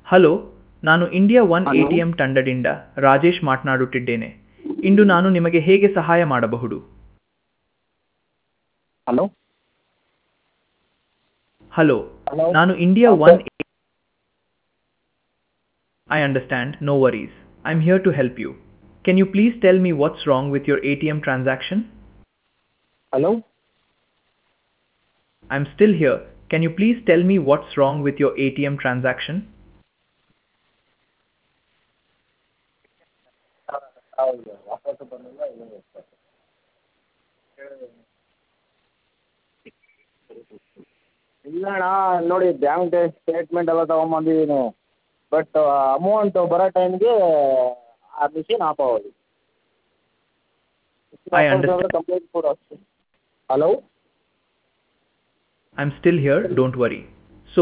Hello ನಾನು India one A Hello. T M ತಂಡದಿಂದ ರಾಜೇಶ್ ಮಾತನಾಡುತ್ತಿದ್ದೇನೆ ಇಂದು ನಾನು ನಿಮಗೆ ಹೇಗೆ ಸಹಾಯ ಮಾಡಬಹುದು ಹಲೋ ಹಲೋ Hello. ನಾನು India Okay. One I understand no worries I am here to help you can you please tell me what's wrong with your A T M transaction hello I am still here can you please tell me what's wrong with your A T M transaction ಹೌದು ವಾಪಸ್ ಬಂದಿಲ್ಲ ಇನ್ನೂ ಎಷ್ಟು ಇಲ್ಲ ಅಣ್ಣ ನೋಡಿ bank statement ಎಲ್ಲ ತಗೊಂಬಂದಿದ್ದೀನಿ but amount ಬರೋ ಟೈಮ್ಗೆ ಆ ಮಿಷಿನ್ ಆಫ್ ಆಗೋದು I understand. ಕಂಪ್ಲೇಂಟ್ ಕೂಡ hello I am still here don't worry